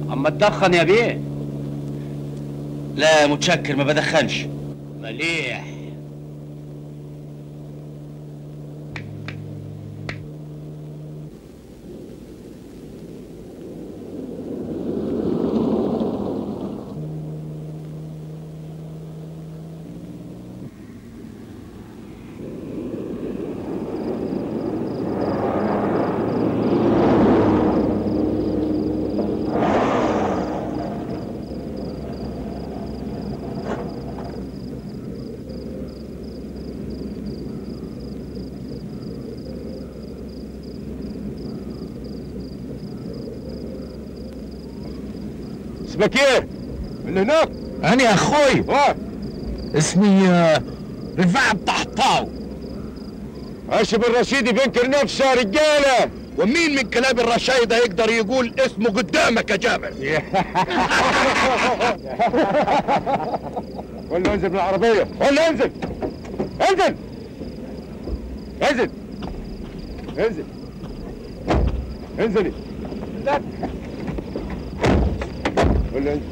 اما تدخن يا بيه لا متشكر ما بدخنش مليح اسمك ايه؟ اللي هناك؟ انا يا اخوي اه اسمي آه، رفاعة الطحطاو هاشم الرشيدي بينكر نفسه يا رجاله ومين من كلاب الرشايدة يقدر يقول اسمه قدامك يا جابر ولا انزل من العربيه ولا انزل انزل انزل انزل انزلي ولا انزل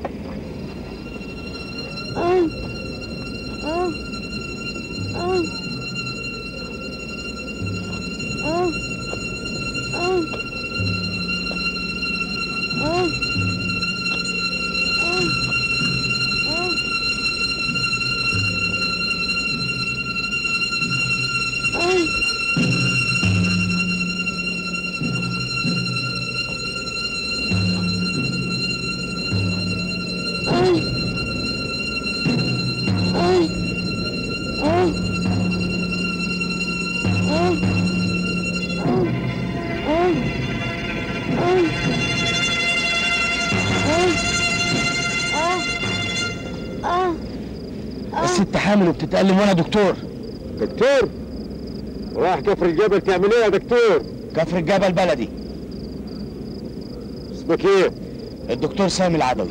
الست حامل وبتتألم وانا دكتور دكتور رايح كفر الجبل تعمل ايه يا دكتور؟ كفر الجبل بلدي اسمك ايه؟ الدكتور سامي العدوي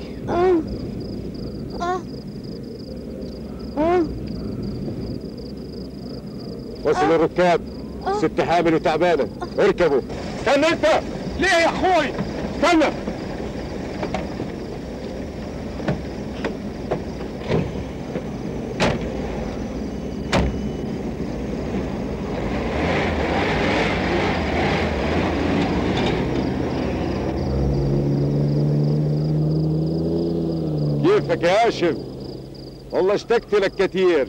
وصل الركاب ست حامل وتعبانه اركبوا استنى انت ليه يا اخوي؟ استنى كيفك يا هاشم؟ والله اشتقت لك كتير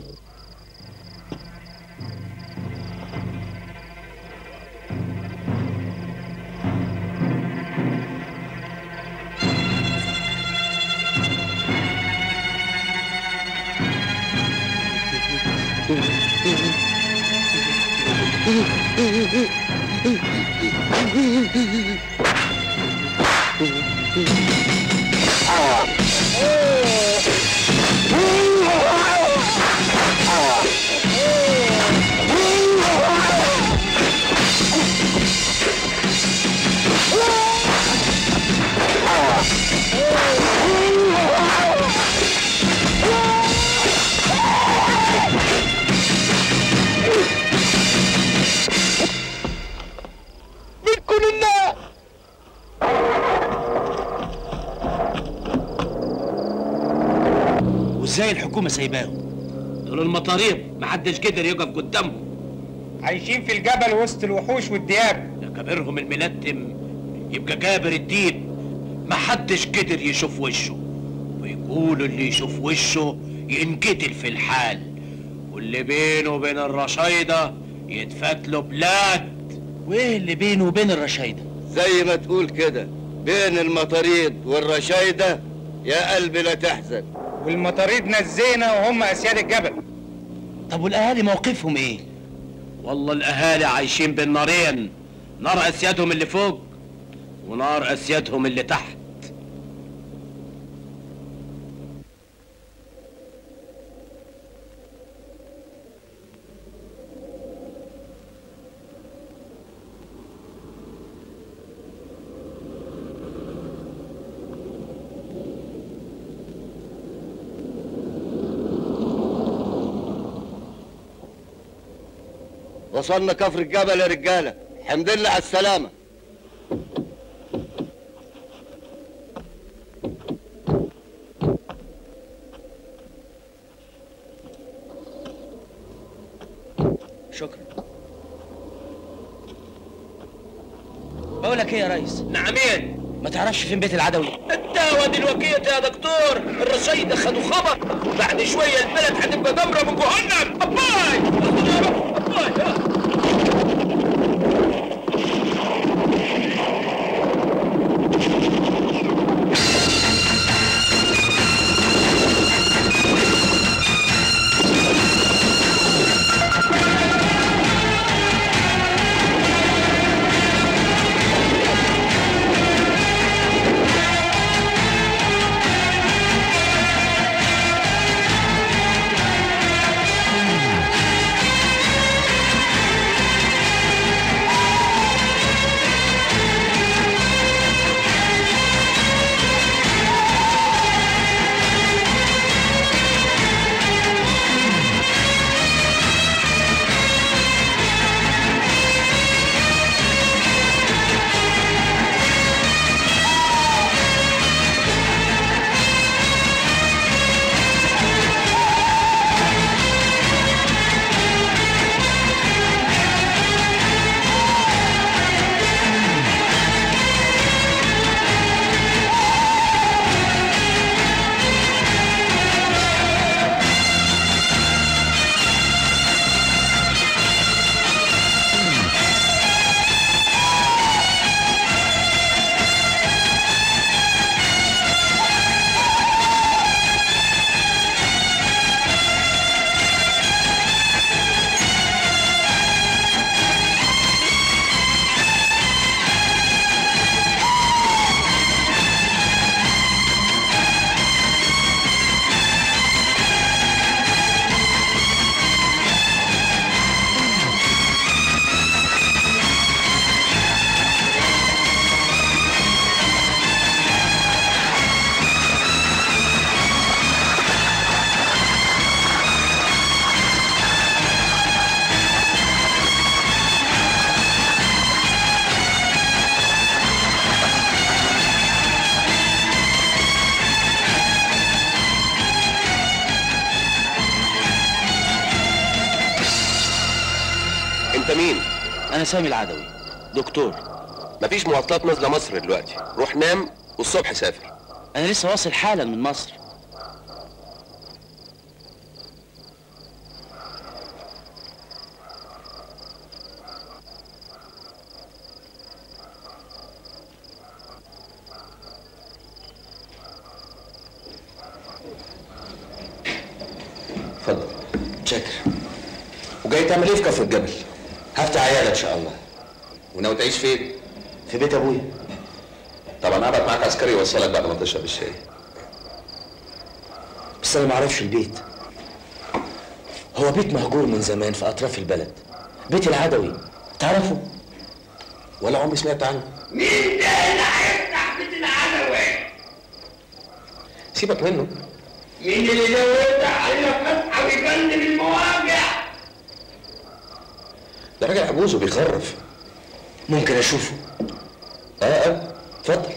وازاي الحكومه سايباهم دول المطاريب محدش قدر يقف قدامهم عايشين في الجبل وسط الوحوش والدياب يا كبيرهم المنتم يبقى جابر الديب محدش قدر يشوف وشه ويقولوا اللي يشوف وشه ينقتل في الحال واللي بينه وبين الرشايدة يتفات له بلاد وايه اللي بينه وبين الرشايدة زي ما تقول كده بين المطاريد والرشايدة يا قلبي لا تحزن والمطاريد نزينا وهم اسياد الجبل طب والاهالي موقفهم ايه والله الاهالي عايشين بين نارين نار اسيادهم اللي فوق ونار اسيادهم اللي تحت وصلنا كفر الجبل يا رجالة الحمد لله على السلامة شكرا بقولك ايه يا ريس نعمين ما تعرفش فين بيت العدوي الدواء دلوقتي يا دكتور الرشيد خدوا خبر بعد شوية البلد هتبقى جمرة من جهنم أباي يا رب أباي يا. انت مين انا سامي العدوي دكتور مفيش مواصلات نازله مصر دلوقتي روح نام والصبح سافر انا لسه واصل حالا من مصر اتفضل شكر وجاي تعمل ايه في كفر الجبل هفتح عياده ان شاء الله وناوي تعيش فين في بيت ابويا طبعا هبعت معاك عسكري يوصلك بعد ما تشرب الشاي بس انا ما اعرفش البيت هو بيت مهجور من زمان في اطراف البلد بيت العدوي تعرفه ولا عمري سمعت عنه مين ده اللي هيفتح بيت العدوي؟ سيبك منه مين اللي لو يفتح علينا فتحة ويكلم المواجع؟ ده راجل عجوز وبيخرف ممكن اشوفه اه اه اتفضل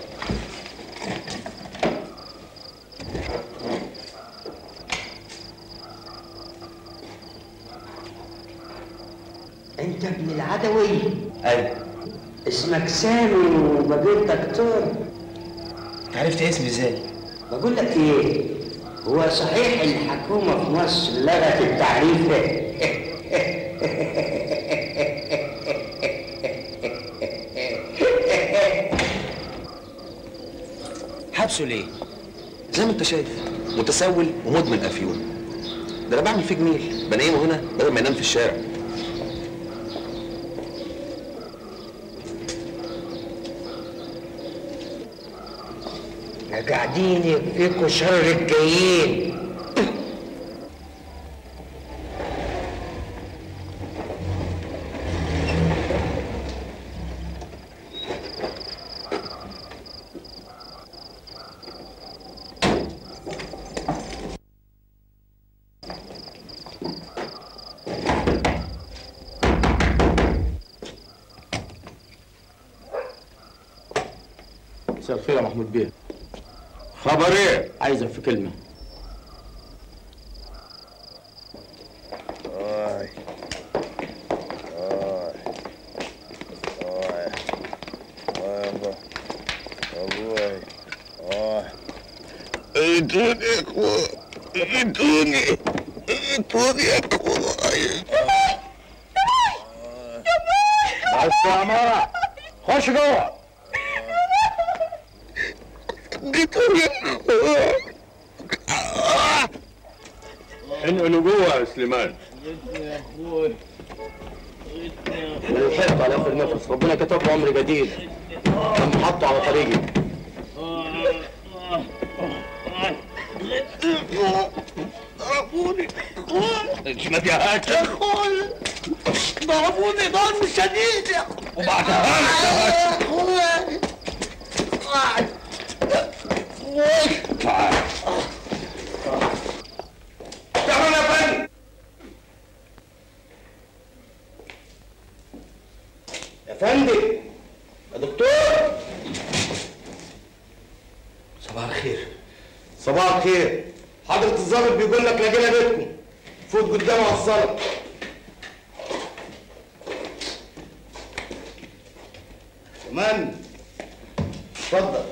انت ابن العدوي ايوه اسمك سامي وبقيت دكتور عرفت اسمي ازاي بقول لك ايه هو صحيح الحكومة في مصر لغت التعريف حبسه ليه زي ما انت شايف متسول ومدمن افيون ده انا بعمل فيه جميل بنيمه هنا بدل ما ينام في الشارع احنا قاعدين يكفيكوا شر الجايين مساء الخير يا محمود بيه خبر ايه عايزك في كلمة ادوني يا اخويا ادوني ادوني يا اخويا بس يا عمارة خش جوه ادوني يا اخويا انقلوا جوه يا سليمان انا لحقت على اخر نفس ربنا كتب له عمر جديد كان حطه على طريقي ضربوني ما فيهاش يا اخويا ضربوني ضرب شديد يا وبعدها يا اخويا تعالوا يا فندم يا فندم يا دكتور صباح الخير صباح الخير حضرة الضابط بيقول لك لقينا بيتكم فوت قدامه على الصلاة كمان اتفضل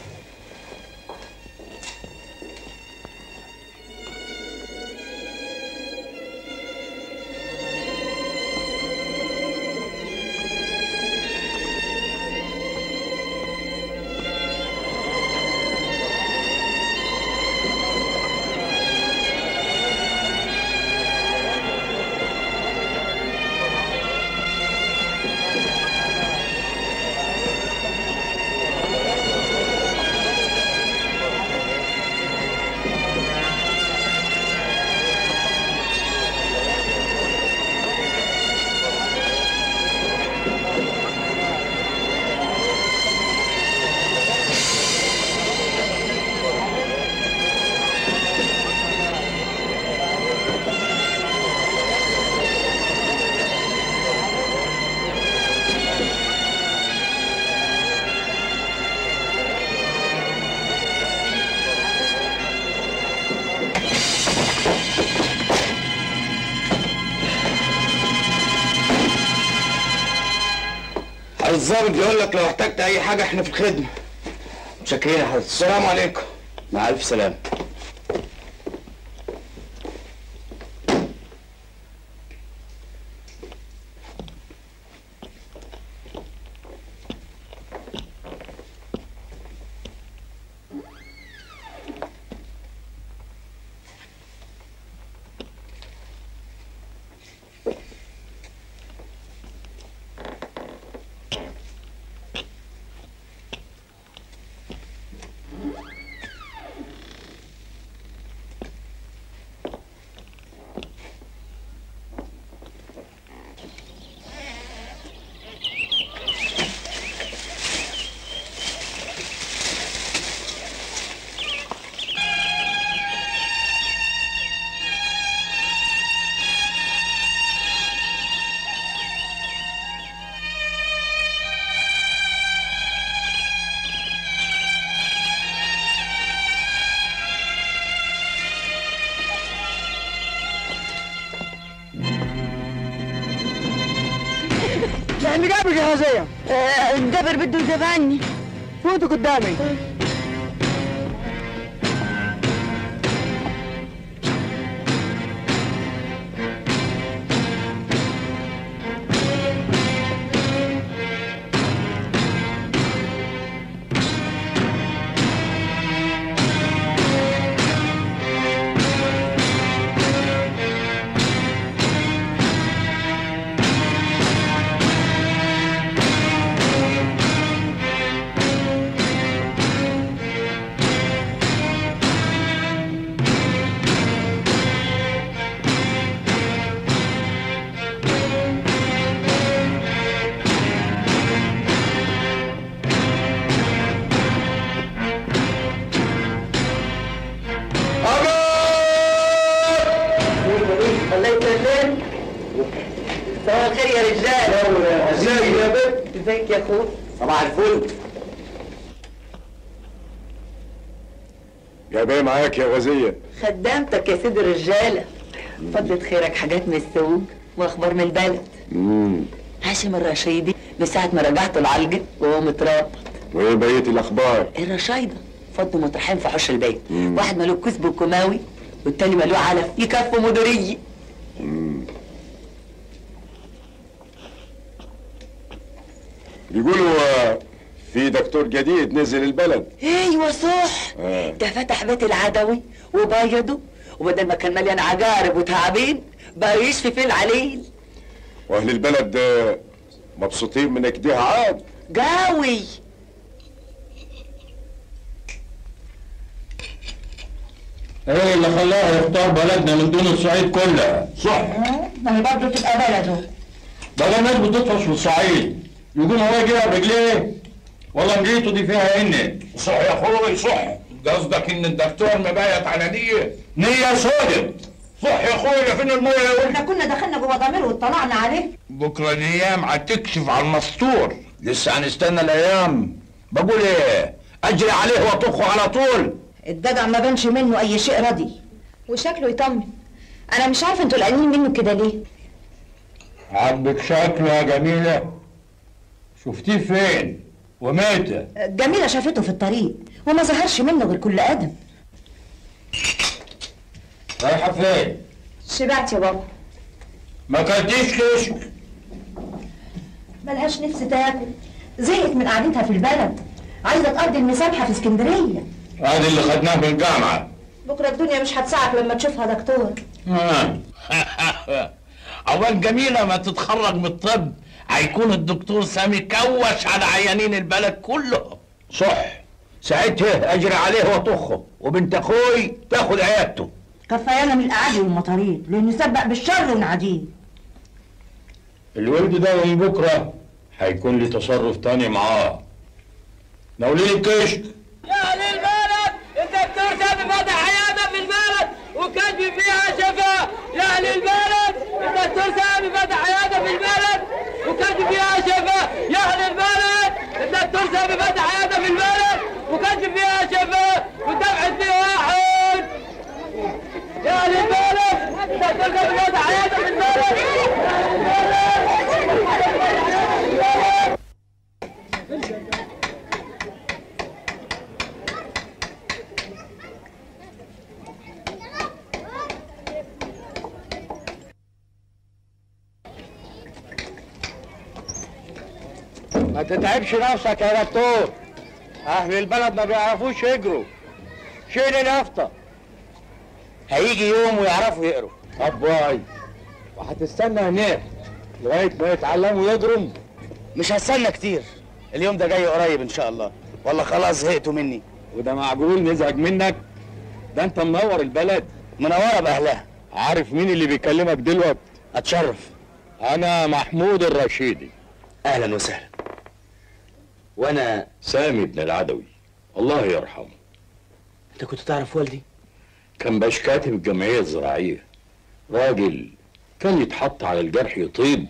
الضابط بيقول لك لو احتجت اي حاجه احنا في الخدمه متشكرين يا حضرتك السلام عليكم مع الف سلامه اللي جابك يا غزية الجبر بده يجبعني فوتوا قدامي الله يسلمك صباح الخير يا رجال ازيك يا بنت ازيك يا اخوك صباح الفل جايباه معاك يا غزية خدامتك يا سيد الرجاله فضلت خيرك حاجات من السوق واخبار من البلد امم هاشم الرشيدي من ساعه ما رجعت العلقه وهو مترابط وايه بقية الاخبار الرشايده فضوا مطرحين في حوش البيت واحد مالوه كسب وكماوي والتاني مالوه علف يكفوا مديريه يقولوا آه، في دكتور جديد نزل البلد ايوه صح آه. ده فتح بيت العدوي وبيضه وبدل ما كان مليان عجارب وتعابين بقى يشفي فيه العليل واهل البلد آه، مبسوطين من كده عاد قوي ايه اللي خلاه يختار بلدنا من دون الصعيد كلها صح ما هي برضه تبقى بلده بقى ناس بتطفش في الصعيد يقول هو يجيها برجليه والله مجيته دي فيها ان صح يا اخوي صح قصدك ان الدكتور مبايت على نية نية سودة صح يا اخويا فين المية يا ولد احنا كنا دخلنا جوه ضمير واطلعنا عليه بكرة الايام هتكشف على المستور لسه هنستنى الايام بقول ايه اجري عليه واطخه على طول الجدع ما بانش منه اي شيء راضي وشكله يطمن انا مش عارفه انتوا قلقانين منه كده ليه عاجبك شكله يا جميلة شفتيه فين ومتى جميلة شافته في الطريق وما ظهرش منه غير كل ادم رايحة فين شبعت يا بابا ما كنتيش كشك ملهاش نفس تاكل زهقت من قعدتها في البلد عايزه تقضي المسامحه في اسكندريه هذا اللي خدناه من الجامعة بكره الدنيا مش هتساعك لما تشوفها دكتور عقبال جميلة ما تتخرج من الطب هيكون الدكتور سامي كوش على عيانين البلد كله صح ساعتها اجري عليه واطخه وبنت اخوي تاخد عيادته كفايانا من الاعادي والمطاريد لانه سبق بالشر ونعديه الولد ده من بكره هيكون لي تصرف تاني معاه ناولين الكشك يا اهل البلد الدكتور سامي فتح عياده في البلد وكاتب فيها شفاء يا اهل البلد الدكتور سامي فتح عياده في البلد وكاتب فيها شفاء يا اهل البلد الدكتور سامي فتح عياده في البلد وكاتب فيها شفاء ودفعت فيه واحد يا اهل البلد الدكتور سامي فتح عياده في البلد ما تتعبش نفسك يا دكتور اهل البلد ما بيعرفوش يجروا شيل اليافطة هيجي يوم ويعرفوا يقروا اباي وهتستنى هناك لغاية ما يتعلموا يجروا مش هستنى كتير اليوم ده جاي قريب ان شاء الله والله خلاص زهقتوا مني وده معقول نزعج منك ده انت منور البلد منوره باهلها عارف مين اللي بيكلمك دلوقتي اتشرف انا محمود الرشيدي اهلا وسهلا وانا سامي بن العدوي الله يرحمه انت كنت تعرف والدي كان باش كاتب الجمعيه الزراعيه راجل كان يتحط على الجرح يطيب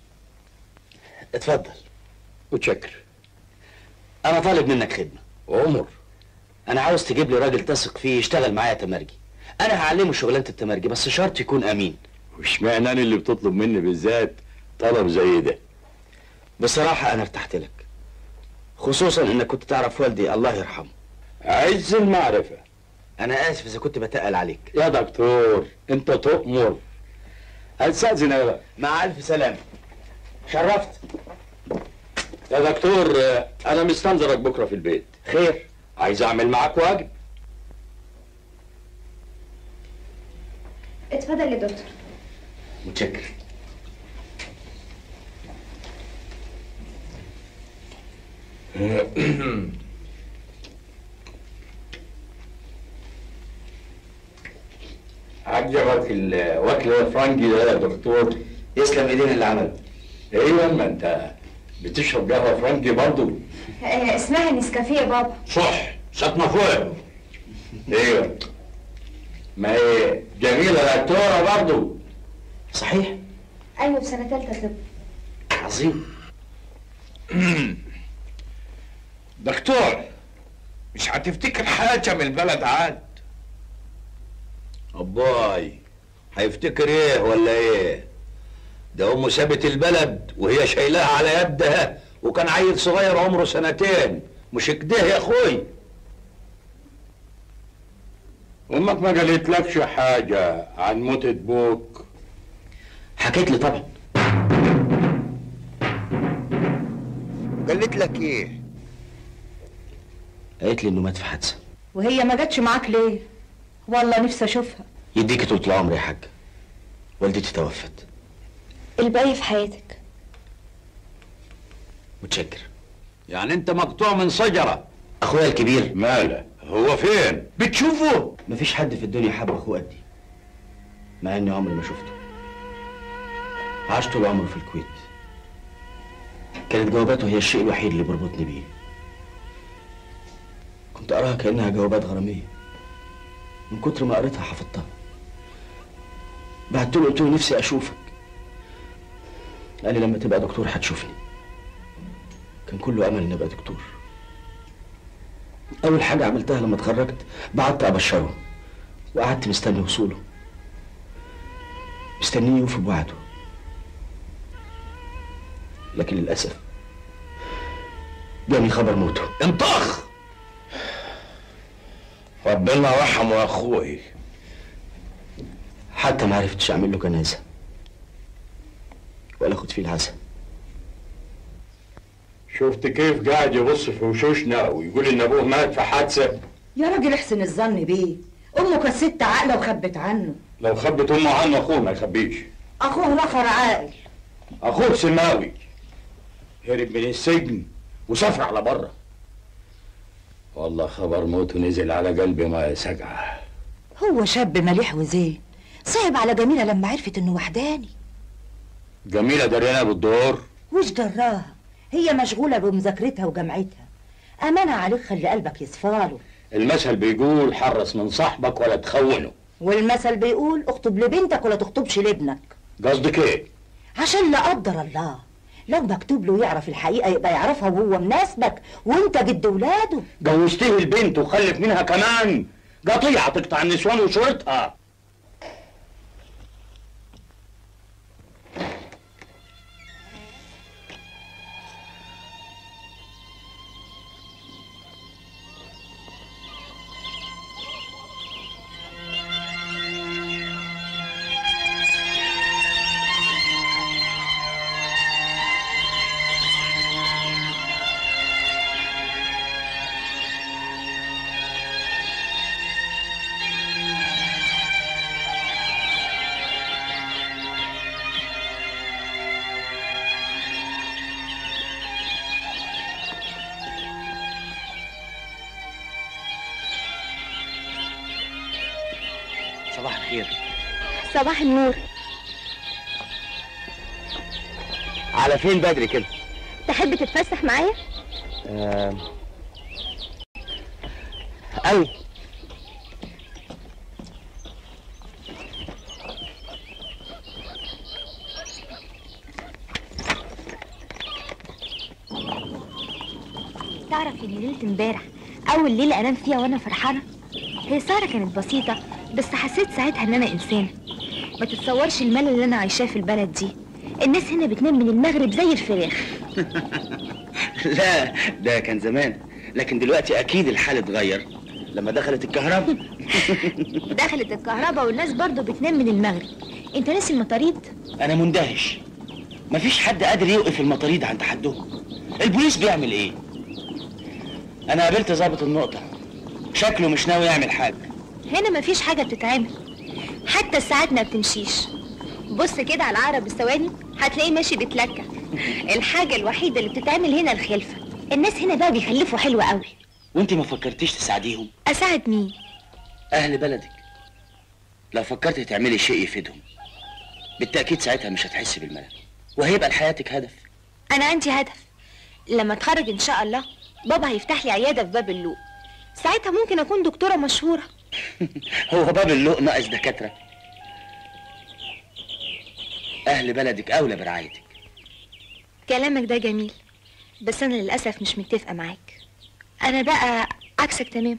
اتفضل وتشكر انا طالب منك خدمه عمر انا عاوز تجيب لي راجل تثق فيه يشتغل معايا تمرجي انا هعلمه شغلانه التمرجي بس شرط يكون امين واشمعنى انا اللي بتطلب مني بالذات طلب زي ده بصراحه انا ارتحت لك خصوصا انك كنت تعرف والدي الله يرحمه عز المعرفه انا اسف اذا كنت بتقل عليك يا دكتور انت تؤمر هتستاذن يا بقى مع الف سلامه شرفت يا دكتور آه، انا مستنظرك بكره في البيت خير عايز اعمل معاك واجب اتفضل يا دكتور متشكر عجبك الوكل الفرنجي ده يا دكتور يسلم ايدين اللي عمله ايوه ما انت بتشرب قهوه فرنجي برضه آه اسمها نسكافيه يا بابا صح ساكنه فوق ايوه ما هي جميله دكتوره برضه صحيح ايوه في سنه ثالثه طب عظيم دكتور مش هتفتكر حاجة من البلد عاد اباي هيفتكر ايه ولا ايه ده امه سابت البلد وهي شايلاها على يدها وكان عيل صغير عمره سنتين مش كده يا اخوي امك ما قالتلكش حاجه عن موتة ابوك حكيت لي طبعا قالت لك ايه قالت لي انه مات في حادثه وهي ما جاتش معاك ليه والله نفسي اشوفها يديكي طول العمر يا حاج والدتي توفت الباقي في حياتك متشكر يعني انت مقطوع من شجره اخويا الكبير ماله هو فين بتشوفه مفيش حد في الدنيا حب اخوه قدي مع اني عمري ما شفته عاش طول عمره في الكويت كانت جواباته هي الشيء الوحيد اللي بيربطني بيه كنت اراها كانها جوابات غراميه من كتر ما قريتها حفظتها بعت له قلت له نفسي اشوفك قال لي لما تبقى دكتور هتشوفني كان كله امل اني ابقى دكتور اول حاجه عملتها لما اتخرجت بعت ابشره وقعدت مستني وصوله مستنيه يوفي بوعده لكن للاسف جاني خبر موته انطخ ربنا رحمه يا اخوي حتى ما عرفتش اعمل له جنازه ولا اخد فيه العزاء شفت كيف قاعد يبص في وشوشنا ويقول ان ابوه مات في حادثه يا راجل احسن الظن بيه امه كانت ست عاقله وخبت عنه لو خبت امه عنه اخوه ما يخبيش اخوه نفر عاقل اخوه سماوي هرب من السجن وسافر على بره والله خبر موته نزل على قلبي ما سجعه هو شاب مليح وزين صعب على جميله لما عرفت انه وحداني جميله دريانه بالدور وش دراها هي مشغوله بمذاكرتها وجامعتها امانه عليك خلي قلبك يصفاله المثل بيقول حرص من صاحبك ولا تخونه والمثل بيقول اخطب لبنتك ولا تخطبش لابنك قصدك ايه عشان لا قدر الله لو مكتوب له يعرف الحقيقه يبقى يعرفها وهو مناسبك وانت جد ولاده جوزتيه البنت وخلف منها كمان قطيعه تقطع النسوان وشورتها صباح الخير صباح النور على فين بدري كده تحب تتفسح معايا آه... قوي تعرف ان ليله امبارح اول ليله انام فيها وانا فرحانه هي سهره كانت بسيطه بس حسيت ساعتها ان انا انسانه ما تتصورش الملل اللي انا عايشاه في البلد دي الناس هنا بتنام من المغرب زي الفراخ لا ده كان زمان لكن دلوقتي اكيد الحال اتغير لما دخلت الكهرباء دخلت الكهرباء والناس برضو بتنام من المغرب انت ناسي المطاريد انا مندهش مفيش حد قادر يوقف المطاريد عند حدهم البوليس بيعمل ايه انا قابلت ضابط النقطه شكله مش ناوي يعمل حاجه هنا مفيش حاجه بتتعمل حتى الساعات ما بتمشيش بص كده على العقرب الثواني هتلاقيه ماشي بيتلكع الحاجه الوحيده اللي بتتعمل هنا الخلفه الناس هنا بقى بيخلفوا حلو قوي وانت ما فكرتيش تساعديهم اساعد مين اهل بلدك لو فكرتي تعملي شيء يفيدهم بالتاكيد ساعتها مش هتحسي بالملل وهيبقى لحياتك هدف انا عندي هدف لما اتخرج ان شاء الله بابا هيفتح لي عياده في باب اللوق ساعتها ممكن اكون دكتوره مشهوره هو باب اللوق ناقص دكاتره اهل بلدك اولى برعايتك كلامك ده جميل بس انا للاسف مش متفقه معاك انا بقى عكسك تمام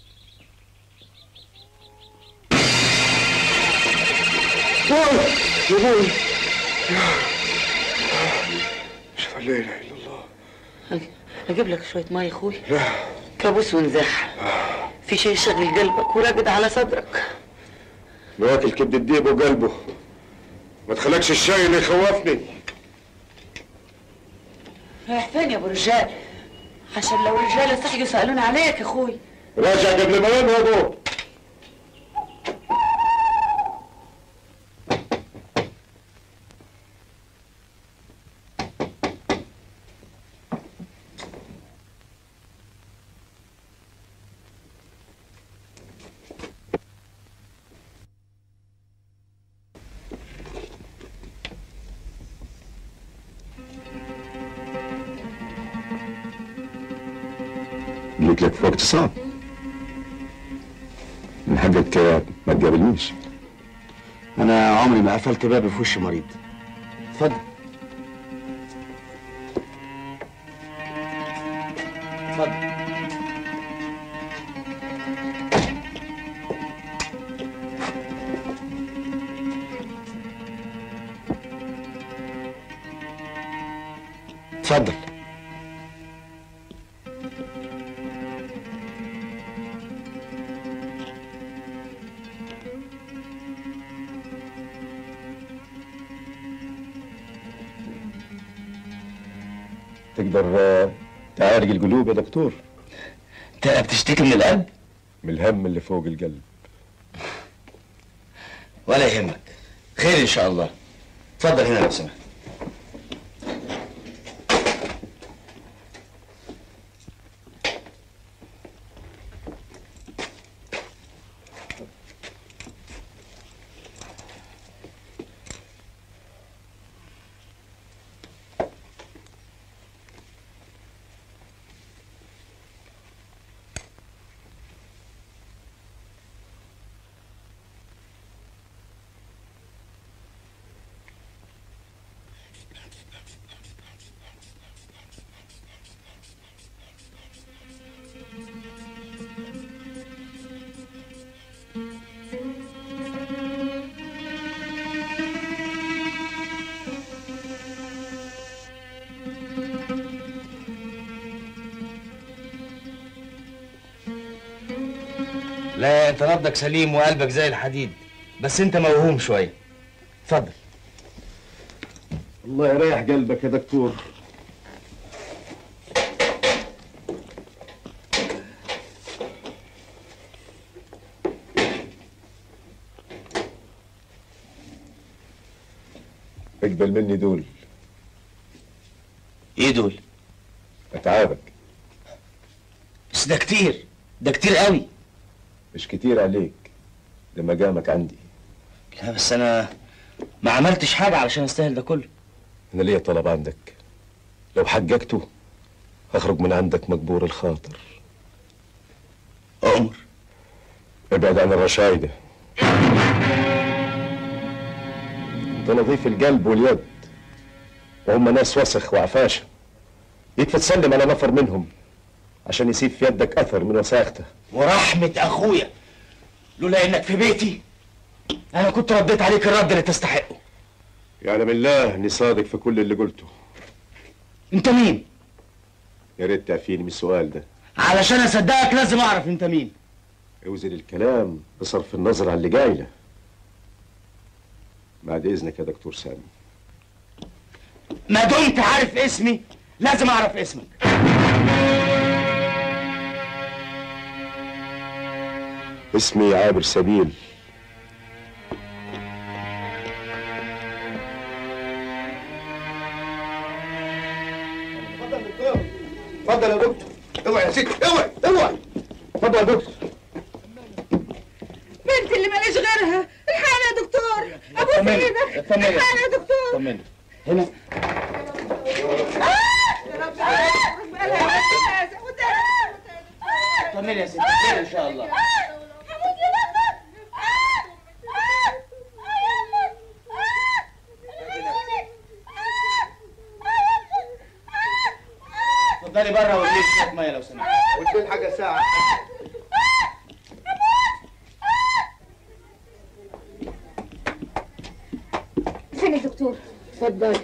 يا ابوي اشهد ان لا اله الا الله اجيب لك شويه ميه يا اخوي لا كابوس ونزاح في شيء شغل قلبك وراقد على صدرك واكل كبد الديب وقلبه ما تخلكش الشاي اللي يخوفني رايح فين يا ابو رجال عشان لو رجاله صحيوا يسالون عليك يا اخوي راجع قبل ما ينهضوا جيت لك في وقت صعب من حقك ما تقابلنيش انا عمري ما قفلت بابي في وش مريض اتفضل اتفضل اتفضل تقدر آه، تعالج القلوب يا دكتور انت بتشتكي من القلب من الهم اللي فوق القلب ولا يهمك خير ان شاء الله اتفضل هنا لو سمحت لا انت نبضك سليم وقلبك زي الحديد بس انت موهوم شويه اتفضل الله يريح قلبك يا دكتور اقبل مني دول ايه دول اتعابك بس ده كتير ده كتير قوي مش كتير عليك ده مقامك عندي لا بس انا ما عملتش حاجه علشان استاهل ده كله انا ليا طلب عندك لو حققته هخرج من عندك مجبور الخاطر أمر ابعد عن الرشايدة انت نظيف القلب واليد وهم ناس وسخ وعفاشة يكفي تسلم على نفر منهم عشان يسيب في يدك اثر من وساخته ورحمه اخويا لولا انك في بيتي انا كنت رديت عليك الرد اللي تستحقه يعلم الله اني صادق في كل اللي قلته انت مين يا ريت تعفيني من السؤال ده علشان اصدقك لازم اعرف انت مين اوزن الكلام بصرف النظر عن اللي جايله بعد اذنك يا دكتور سامي ما دمت عارف اسمي لازم اعرف اسمك اسمي عابر سبيل اتفضل يا دكتور اوعي يا ستي اوعي اوعي اتفضل يا دكتور بنتي اللي ماليش غيرها الحقني يا دكتور ابوس طمني، ايدك طمني. الحقني يا دكتور طمني هنا طمني يا ستي خير ان شاء الله اتفضلي بره واديني شويه ميه لو سمحت واديني حاجه ساعه فين يا دكتور اتفضل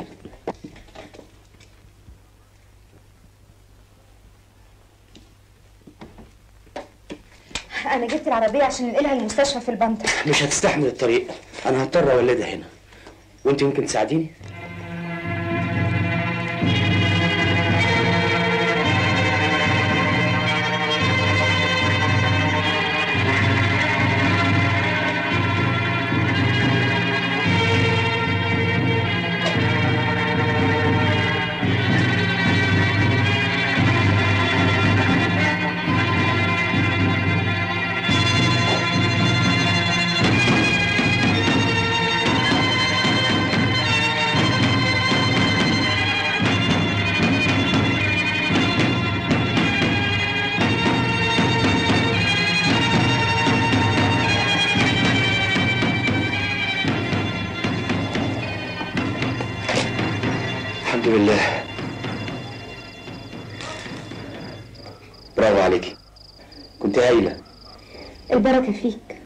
انا جبت العربيه عشان ننقلها المستشفى في البندر مش هتستحمل الطريق انا هضطر اولدها هنا وانت يمكن تساعديني الحمد لله برافو عليكي كنت هايله البركه فيك